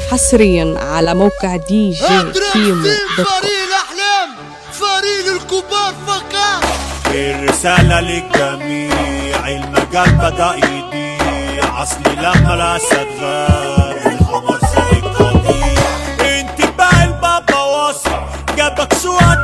حصريا على موقع دي جي اضرب كيمو في دوت كوم. فريق الاحلام فريق الكبار فقط الرسالة للجميع المجال بدأ يضيع أصلي لما الأسد غاب الحمار سالك قضيع انت بقى البابا واصل جابك شوية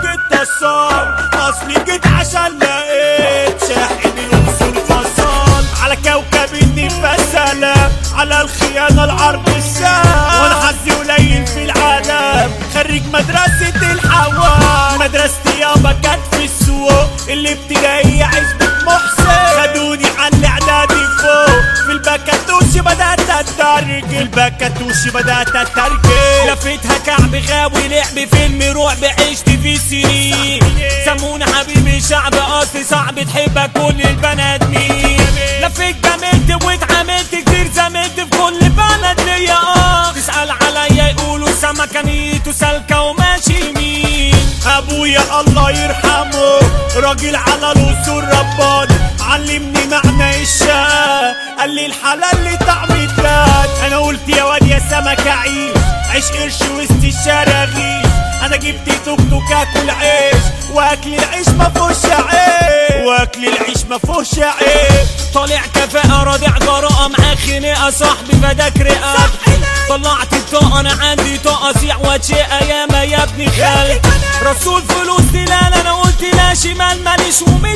اتصال أصلي جيت عشان لقيت شاحن الأصول فصال على كوكب النفاس سلام على الخيانة العرض السام وأنا حظي قليل في العالم خريج مدرسة الحوام مدرستي يابا كانت في السوق الابتدائية عزبة محسن خدوني على الاعدادي فوق في البكاتوشي بدأت اترجم البكاتوشي بدأت اترجم لفيتها كعب غاوي لعب فيلم رعب عشت في سنين سمونا حبيبي شعب اصلي صعب تحبك كل البنات مين لفيت جاملت واتعاملت كتير زملت في كل بلد ليا اه تسأل عليا يقولوا سمكة نيته سالكة وماشي يمين ابويا الله يرحمه راجل على الاصول رباني علمني معنى الشقاء قال لي الحلال لي طعم الداد انا قلت يا واد يا سمكة عيش عيش قرش وسط الشارع غيش انا جبت توك توك اكل عيش واكل العيش ما فيهوش عيش واكل العيش ما فيهوش عيش طالع كفاءة رادع جراءة معاه خناقة صاحبي فداك رقبتي طلعت الطاقة انا عندي طاقة سيع واتشقة ياما يا ابني خالتي رسول فلوس لا لا انا قلت لا شمال ماليش ومش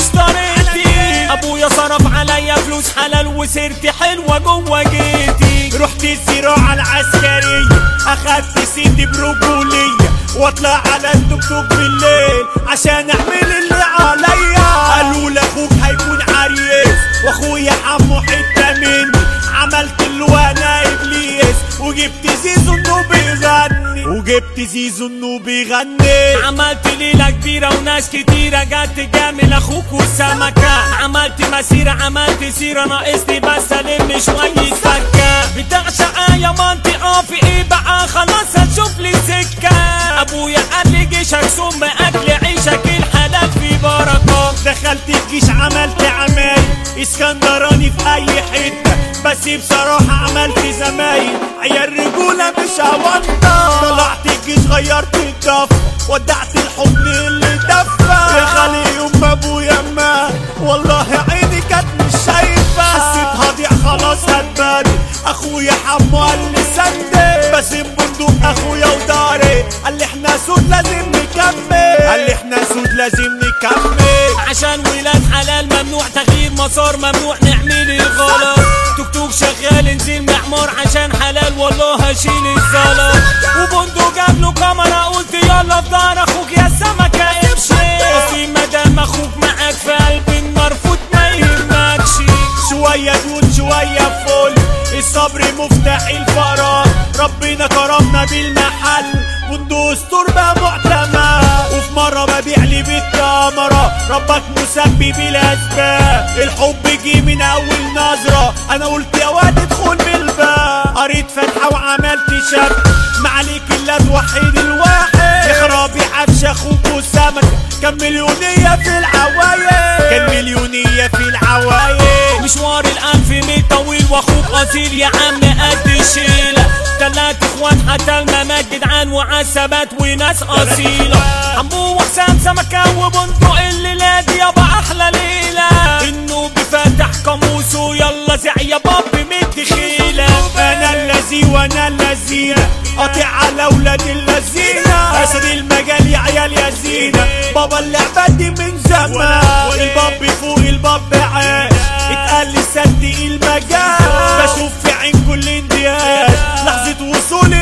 طريقتي ابويا صرف عليا فلوس حلال وسيرتي حلوة جوه جيتي رحت الزراعة العسكرية اخدت سيدي برجولية واطلع على التوك توك بالليل عشان اعمل اللي عليا قالوا لاخوك هيكون عريس واخويا حمو حته مني عملت اللي وانا ابليس وجبت زيزو انه بيغني وجبت زيزو انه بيغني عملت ليله كبيره وناس كتيره جت تجامل اخوك والسمكه عملت مسيره عملت سيره ناقصني بس الم شويه سكه بتاع شقايا منطقه في ايه بقى خلاص هتشوف لي سكه ابويا قال لي جيشك ثم اكل عيشك الحلال في بركه دخلت الجيش عملت عمايل اسكندراني في اي حته بس بصراحه عملت زمايل عيال رجوله مش هونطه طلعت الجيش غيرت الضفه ودعت الحضن اللي دفى يا خالي يوم ابويا مات والله عيني كانت مش شايفه حسيت هضيع خلاص هتبادي اخويا حمو قال لي سندي باسم بندق اخويا وداري قال لي احنا سود لازم نكمل قال لي احنا سود لازم نكمل عشان ولاد حلال ممنوع تغيير مسار ممنوع نعمل الغلط توك توك شغال نزيل معمار عشان حلال والله هشيل الزلط وبندق جاب له كاميرا قلت يلا في دار اخوك يا سمكه امشي اصلي مادام اخوك معاك في قلب المرفوض ما يهمكش شويه دود شويه فل الصبر مفتاح الفراغ ربنا كرمنا بالمحل وندوس تربة معتمة وفي مرة ببيع لي بالتمرة ربك مسبب الأسباب الحب جه من أول نظرة أنا قلت يا واد ادخل بالباب قريت فاتحة وعملت شاب معليك إلا توحيد الواحد يخربي عفش أخوك وسمكة كان مليونية في العوايد كان مليونية في العوايد مشوار الألف ميل طويل وأخوك أصيل يا عم قد الشيلة تلات اخوات حتى الممات جدعان وعسبات وناس اصيله عمو وحسام سمكه وبندق الليله دي يابا احلى ليله انه بفتح قاموسه يلا زع يا باب مد خيله انا الذي وانا الذين قاطع على اولاد الذين اسد المجال يا عيال يا زينه بابا اللعبه دي من زمان الباب فوق الباب عاش اتقال لي صدق المجال بشوف في عين كل اندياز لحظة وصولي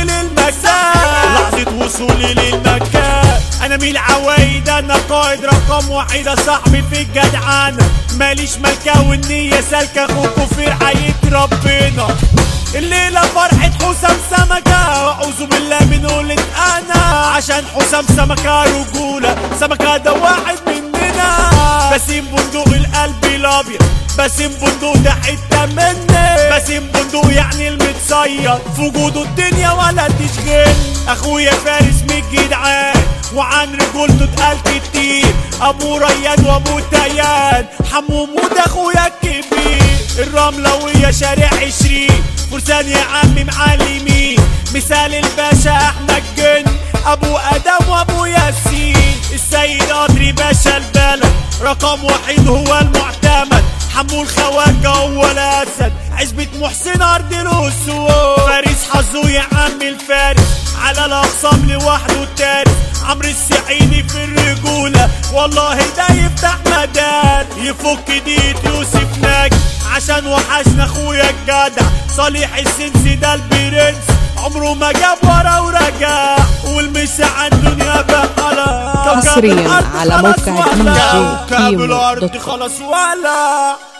للمكان لحظة وصولي للمكان انا من العوايد انا قائد رقم واحد يا صاحبي في الجدعانة ماليش ملكة والنية سالكة اخوكوا في رعاية ربنا الليلة فرحة حسام سمكة أعوذ بالله من قولة أنا عشان حسام سمكة رجولة سمكة ده واحد مننا باسم بندق القلب الأبيض باسم بندق ده حتة مني باسم بندق يعني المتصيد في وجوده الدنيا ولا تشغل أخويا فارس من الجدعان وعن رجولته اتقال كتير ابو ريان وابو تيان حمو مود اخويا الكبير الرملة ويا شارع عشرين فرسان يا عمي معلمين مثال جلال الباشا احمد جن ابو ادم وابو ياسين السيد قدري باشا البلد رقم وحيد هو المعتمد حمو الخواجة هو الاسد عزبة محسن ارض الاسود فارس حظه يا عم الفارس على الاقسام لوحده التارس عمرو السعيدي في الرجولة والله ده يفتح مدار يفك ديت يوسف ناجي عشان وحشنا اخويا الجدع صالح السنسي ده البرنس عمره ما جاب ورا ورجع والمسا عن الدنيا بحالها حصرياً على موقع خلاص ولا. DJ كوكب كيمو الارض دوت كوم. خلاص ولا